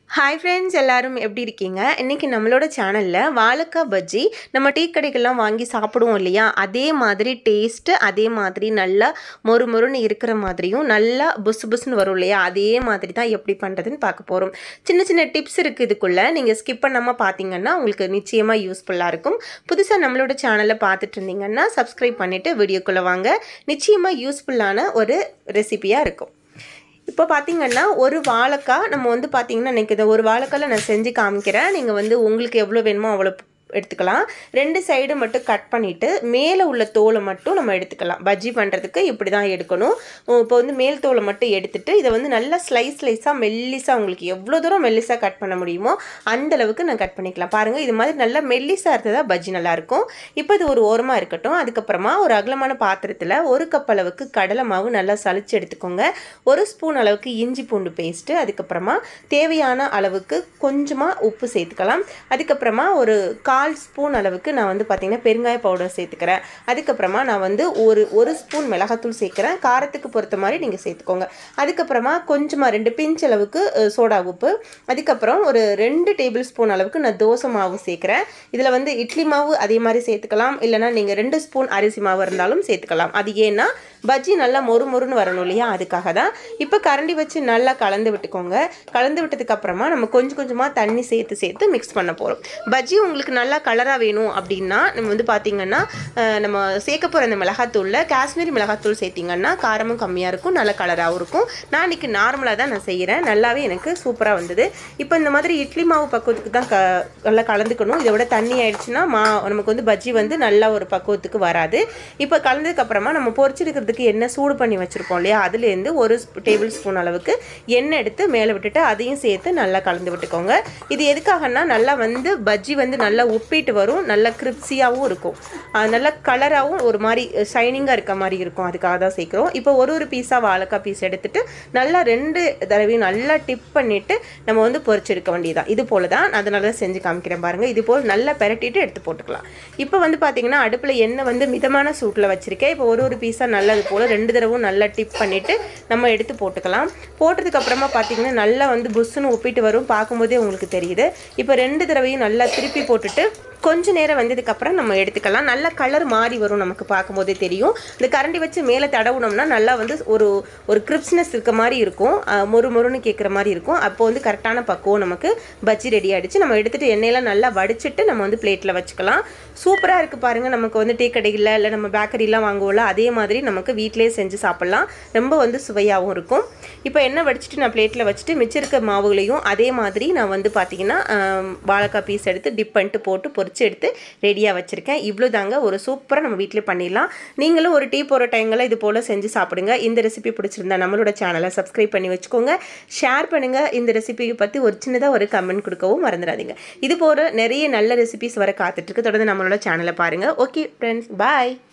hi friends எல்லாரும் எப்படி இருக்கீங்க இன்றைக்கி நம்மளோட சேனலில் வாழைக்காய் பஜ்ஜி நம்ம டீ கடைகள்லாம் வாங்கி சாப்பிடுவோம் இல்லையா அதே மாதிரி டேஸ்ட்டு அதே மாதிரி நல்லா மொறு மொறுன்னு இருக்கிற மாதிரியும் நல்லா புசு புசுன்னு வரும் இல்லையா அதே மாதிரி தான் எப்படி பண்ணுறதுன்னு பார்க்க போகிறோம் சின்ன சின்ன டிப்ஸ் இருக்குது இதுக்குள்ளே நீங்கள் ஸ்கிப் பண்ணாமல் பார்த்தீங்கன்னா உங்களுக்கு நிச்சயமாக யூஸ்ஃபுல்லாக இருக்கும் புதுசாக நம்மளோட சேனலை பார்த்துட்டு இருந்தீங்கன்னா சப்ஸ்கிரைப் பண்ணிவிட்டு வீடியோக்குள்ளே வாங்க நிச்சயமாக யூஸ்ஃபுல்லான ஒரு ரெசிபியாக இருக்கும் இப்போ பார்த்தீங்கன்னா ஒரு வாழைக்காய் நம்ம வந்து பார்த்தீங்கன்னா எனக்கு இதை ஒரு வாழைக்காயில் நான் செஞ்சு காமிக்கிறேன் நீங்கள் வந்து உங்களுக்கு எவ்வளோ வேணுமோ அவ்வளோ எடுத்துக்கலாம் ரெண்டு சைடு மட்டும் கட் பண்ணிவிட்டு மேலே உள்ள தோலை மட்டும் நம்ம எடுத்துக்கலாம் பஜ்ஜி பண்ணுறதுக்கு இப்படி தான் எடுக்கணும் இப்போ வந்து மேல் தோலை மட்டும் எடுத்துட்டு இதை வந்து நல்லா ஸ்லைஸ் ஸ்லைஸாக மெல்லிஸாக உங்களுக்கு எவ்வளோ தூரம் மெல்லிஸாக கட் பண்ண முடியுமோ அந்த அளவுக்கு நான் கட் பண்ணிக்கலாம் பாருங்கள் இது மாதிரி நல்லா மெல்லிஸாக இருந்ததா பஜ்ஜி நல்லாயிருக்கும் இப்போ இது ஒரு ஓரமாக இருக்கட்டும் அதுக்கப்புறமா ஒரு அகலமான பாத்திரத்தில் ஒரு கப் அளவுக்கு கடலை மாவு நல்லா சளிச்சு எடுத்துக்கோங்க ஒரு ஸ்பூன் அளவுக்கு இஞ்சி பூண்டு பேஸ்ட்டு அதுக்கப்புறமா தேவையான அளவுக்கு கொஞ்சமாக உப்பு சேர்த்துக்கலாம் அதுக்கப்புறமா ஒரு கால் ஸ்பூன் அளவுக்கு நான் வந்து பார்த்திங்கன்னா பெருங்காய பவுடர் சேர்த்துக்கிறேன் அதுக்கப்புறமா நான் வந்து ஒரு ஒரு ஸ்பூன் மிளகாத்தூள் சேர்க்குறேன் காரத்துக்கு பொறுத்த மாதிரி நீங்கள் சேர்த்துக்கோங்க அதுக்கப்புறமா கொஞ்சமாக ரெண்டு பிஞ்ச் அளவுக்கு அஹ், சோடா உப்பு அதுக்கப்புறம் ஒரு ரெண்டு டேபிள் ஸ்பூன் அளவுக்கு நான் தோசை மாவு சேர்க்குறேன் இதில் வந்து இட்லி மாவு அதே மாதிரி சேர்த்துக்கலாம் இல்லைனா நீங்கள் ரெண்டு ஸ்பூன் அரிசி மாவு இருந்தாலும் சேர்த்துக்கலாம் அது ஏன்னா பஜ்ஜி நல்லா மொறு மொறுன்னு வரணும் இல்லையா அதுக்காக தான் இப்போ கரண்டி வச்சு நல்லா கலந்து விட்டுக்கோங்க கலந்து விட்டதுக்கு அப்புறமா நம்ம கொஞ்சம் கொஞ்சமாக தண்ணி சேர்த்து சேர்த்து மிக்ஸ் பண்ண போகிறோம் பஜ்ஜி உங்களுக்கு நல்லா கலராக வேணும் அப்படின்னா நம்ம வந்து பார்த்திங்கன்னா அஹ், நம்ம சேர்க்க போகிற அந்த மிளகாத்தூளில் காஷ்மீரி மிளகாத்தூள் சேர்த்திங்கன்னா காரமும் கம்மியாக இருக்கும் நல்ல கலராகவும் இருக்கும் நான் இன்றைக்கி நார்மலாக தான் நான் செய்கிறேன் நல்லாவே எனக்கு சூப்பராக வந்தது இப்போ இந்த மாதிரி இட்லி மாவு பக்குவத்துக்கு தான் க நல்லா கலந்துக்கணும் இதை விட தண்ணி ஆயிடுச்சுன்னா மா நமக்கு வந்து பஜ்ஜி வந்து நல்லா ஒரு பக்குவத்துக்கு வராது இப்போ கலந்ததுக்கப்புறமா நம்ம பொரிச்சிருக்கிறதுக்கு எண்ணெய் சூடு பண்ணி வச்சுருப்போம் இல்லையா அதுலேருந்து ஒரு டேபிள் ஸ்பூன் அளவுக்கு எண்ணெய் எடுத்து மேலே விட்டுட்டு அதையும் சேர்த்து நல்லா கலந்து விட்டுக்கோங்க இது எதுக்காகன்னா நல்லா வந்து பஜ்ஜி வந்து நல்லா உப்பிட்டு வரும் நல்லா கிரிப்ஸியாகவும் இருக்கும் ஆஹ் நல்லா கலராகவும் ஒரு மாதிரி ஷைனிங்காக இருக்க மாதிரி இருக்கும் அதுக்காக தான் சேர்க்குறோம் இப்போ ஒரு ஒரு பீஸாக வாழைக்காய் பீஸ் எடுத்துட்டு நல்லா ரெண்டு தடவையும் நல்லா டிப் பண்ணிவிட்டு நம்ம வந்து பொரிச்செடுக்க வேண்டியதான் இது போல் தான் நான் அதனால தான் செஞ்சு காமிக்கிறேன் பாருங்கள் இது போல் நல்லா பெரட்டிட்டு எடுத்து போட்டுக்கலாம் இப்போ வந்து பார்த்தீங்கன்னா அடுப்பில் எண்ணெய் வந்து மிதமான சூட்டில் வச்சுருக்கேன் இப்போ ஒரு ஒரு பீஸாக நல்லா இது போல் ரெண்டு தடவும் நல்லா டிப் பண்ணிவிட்டு நம்ம எடுத்து போட்டுக்கலாம் போட்டதுக்கு அப்புறமா பார்த்தீங்கன்னா நல்லா வந்து புஷ்ஷுன்னு உப்பிட்டு வரும் பார்க்கும்போதே உங்களுக்கு தெரியுது இப்போ ரெண்டு தடவையும் நல்லா திருப்பி போட்டுட்டு கொஞ்ச நேரம் வந்ததுக்கப்புறம் நம்ம எடுத்துக்கலாம் நல்ல கலர் மாறி வரும் நமக்கு பார்க்கும்போதே தெரியும் இந்த கரண்டி வச்சு மேலே தடவுனோம்னா நல்லா வந்து ஒரு ஒரு கிரிப்ஸ்னஸ் இருக்க மாதிரி இருக்கும் அஹ், மொறு மொறுன்னு கேட்குற மாதிரி இருக்கும் அப்போ வந்து கரெக்டான பக்குவம் நமக்கு பஜ்ஜி ரெடி ஆகிடுச்சு நம்ம எடுத்துகிட்டு எண்ணெயெல்லாம் நல்லா வடிச்சிட்டு நம்ம வந்து பிளேட்டில் வச்சுக்கலாம் சூப்பராக இருக்குது பாருங்கள் நமக்கு வந்து டீ கடையில் இல்லை நம்ம பேக்கரிலாம் வாங்குவோம்ல அதே மாதிரி நமக்கு வீட்டிலேயே செஞ்சு சாப்பிட்லாம் ரொம்ப வந்து சுவையாகவும் இருக்கும் இப்போ எண்ணெய் வடிச்சிட்டு நான் பிளேட்டில் வச்சுட்டு மிச்சம் இருக்க மாவுகளையும் அதே மாதிரி நான் வந்து பார்த்தீங்கன்னா ஆம், வாழைக்காய் பீஸ் எடுத்து டிப் பண்ணிட்டு போட்டு பொரிச்சு எடுத்து ரெடியாக வச்சுருக்கேன் இவ்வளோ தாங்க ஒரு சூப்பராக நம்ம வீட்டில் பண்ணிடலாம் நீங்களும் ஒரு டீ போகிற டைங்களில் இது போல் செஞ்சு சாப்பிடுங்க இந்த ரெசிபி பிடிச்சிருந்தா நம்மளோட சேனலை சப்ஸ்கிரைப் பண்ணி வச்சுக்கோங்க ஷேர் பண்ணுங்கள் இந்த ரெசிபியை பற்றி ஒரு சின்னதாக ஒரு கமெண்ட் கொடுக்கவும் மறந்துடாதீங்க இது போல் நிறைய நல்ல ரெசிபிஸ் வர காத்துட்ருக்கு தொடர்ந்து நம்மளோட சேனலை பாருங்கள் ஓகே ஃப்ரெண்ட்ஸ் பாய்